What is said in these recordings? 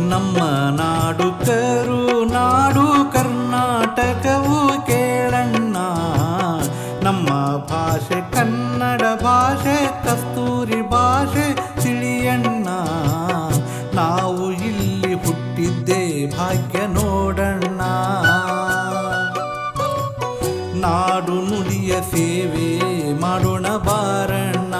ನಮ್ಮ ನಾಡು ಕರು ನಾಡು ಕರ್ನಾಟಕವು ಕೇಳಣ್ಣ ನಮ್ಮ ಭಾಷೆ ಕನ್ನಡ ಭಾಷೆ ಕಸ್ತೂರಿ ಭಾಷೆ ತಿಳಿಯಣ್ಣ ನಾವು ಇಲ್ಲಿ ಹುಟ್ಟಿದ್ದೇ ಭಾಗ್ಯ ನೋಡಣ್ಣ ನಾಡು ನುಡಿಯ ಸೇವೆ ಮಾಡೋಣ ಬಾರಣ್ಣ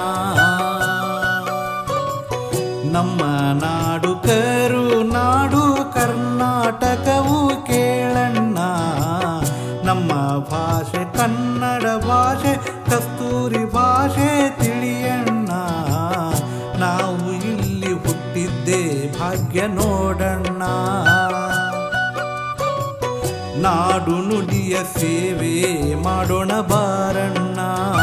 ನಮ್ಮ ನಾಡು ಕರು ನಾಡು ಕರ್ನಾಟಕವು ಕೇಳಣ್ಣ ನಮ್ಮ ಭಾಷೆ ಕನ್ನಡ ಭಾಷೆ ಕಸ್ತೂರಿ ಭಾಷೆ ತಿಳಿಯಣ್ಣ ನಾವು ಇಲ್ಲಿ ಹುಟ್ಟಿದ್ದೇ ಭಾಗ್ಯ ನೋಡಣ್ಣ ನಾಡು ನುಡಿಯ ಸೇವೆ ಮಾಡೋಣ ಬಾರಣ್ಣ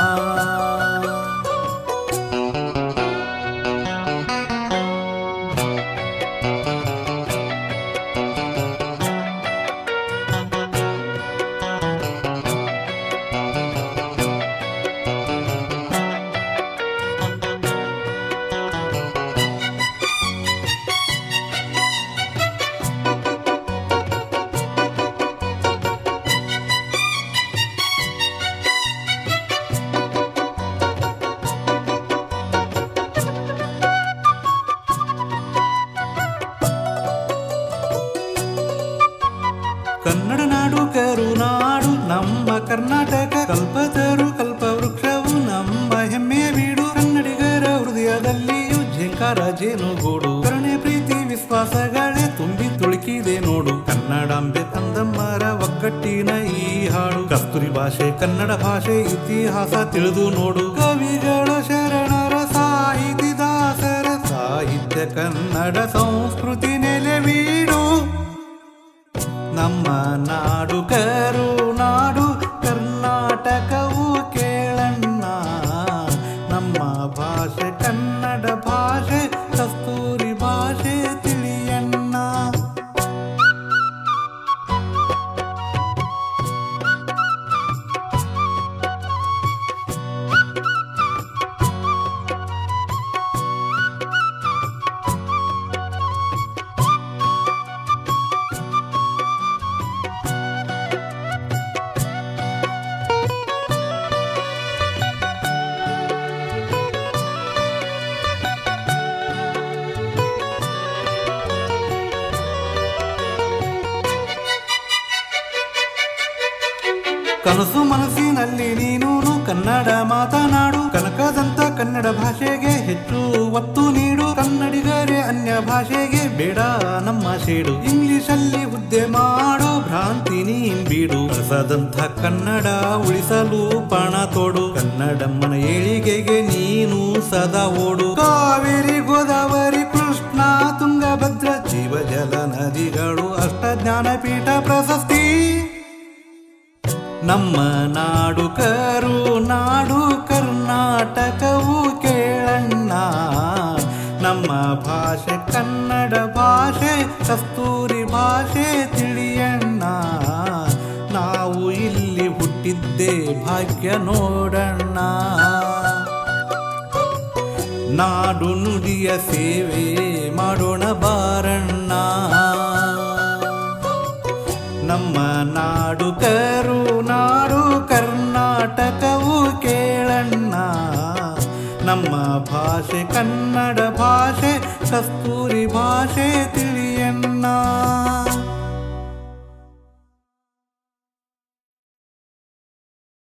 ಕನ್ನಡ ನಾಡು ಕರುನಾಡು ನಮ್ಮ ಕರ್ನಾಟಕ ಕಲ್ಪತರು ಕಲ್ಪ ವೃಕ್ಷವು ನಮ್ಮ ಹೆಮ್ಮೆಯ ಬೀಡು ಕನ್ನಡಿಗರ ಹೃದಯದಲ್ಲಿಯೂ ಝೇಂಕಾರ ಜೇನುಗೂಡು ಕರುಣೆ ಪ್ರೀತಿ ವಿಶ್ವಾಸಗಳೇ ತುಂಬಿ ತುಳುಕಿದೆ ನೋಡು ಕನ್ನಡಾಂಬೆ ಕಂದಮ್ಮರ ಒಗ್ಗಟ್ಟಿನ ಈ ಹಾಡು ಕಸ್ತೂರಿ ಭಾಷೆ ಕನ್ನಡ ಭಾಷೆ ಇತಿಹಾಸ ತಿಳಿದು ನೋಡು ಕವಿಗಳ ಶರಣರ ಸಾಹಿತಿ ದಾಸರ ಸಾಹಿತ್ಯ ಕನ್ನಡ ಸಂಸ್ಕೃತಿ ನೆಲೆ ಬೀಡು ನಮ್ಮ ನಾಡು ಕರು ನಾಡು ಕರ್ನಾಟಕವು ಕೇಳಣ್ಣ ನಮ್ಮ ಭಾಷೆ ಕನ್ನಡ ಭಾಷೆ ಕಸ್ತೂರಿ ಭಾಷೆ ತಿಳಿಯಣ್ಣ ಕನಸು ಮನಸ್ಸಿನಲ್ಲಿ ನೀನು ಕನ್ನಡ ಮಾತನಾಡು ಕನಕದಂತ ಕನ್ನಡ ಭಾಷೆಗೆ ಹೆಚ್ಚು ಒತ್ತು ನೀಡು ಕನ್ನಡಿಗರೇ ಅನ್ಯ ಭಾಷೆಗೆ ಬೇಡ ನಮ್ಮ ಸೇಡು ಇಂಗ್ಲಿಷ್ ಅಲ್ಲಿ ಹುದ್ದೆ ಮಾಡೋ ಭ್ರಾಂತಿ ನೀನ್ ಬೀಡು ಕಳಸದಂಥ ಕನ್ನಡ ಉಳಿಸಲು ಪಣ ತೋಡು ಕನ್ನಡಮ್ಮನ ಏಳಿಗೆಗೆ ನೀನು ಸದಾ ಓಡು ಕಾವೇರಿ ಗೋದಾವರಿ ಕೃಷ್ಣ ತುಂಗಭದ್ರ ಜೀವಜಲ ನದಿಗಳು ಅಷ್ಟ ಜ್ಞಾನಪೀಠ ಪ್ರಶಸ್ತಿ ನಮ್ಮ ನಾಡು ಕರು ನಾಡು ಕರ್ನಾಟಕವು ಕೇಳಣ್ಣ ನಮ್ಮ ಭಾಷೆ ಕನ್ನಡ ಭಾಷೆ ಕಸ್ತೂರಿ ಭಾಷೆ ತಿಳಿಯಣ್ಣ ನಾವು ಇಲ್ಲಿ ಹುಟ್ಟಿದ್ದೇ ಭಾಗ್ಯ ನೋಡಣ್ಣ ನಾಡು ನುಡಿಯ ಸೇವೆ ಮಾಡೋಣ ಬಾರಣ್ಣ ನಮ್ಮ ನಾಡು ಕರು ನಾಡು ಕರ್ನಾಟಕವು ಕೇಳಣ್ಣ ನಮ್ಮ ಭಾಷೆ ಕನ್ನಡ ಭಾಷೆ ಕಸ್ತೂರಿ ಭಾಷೆ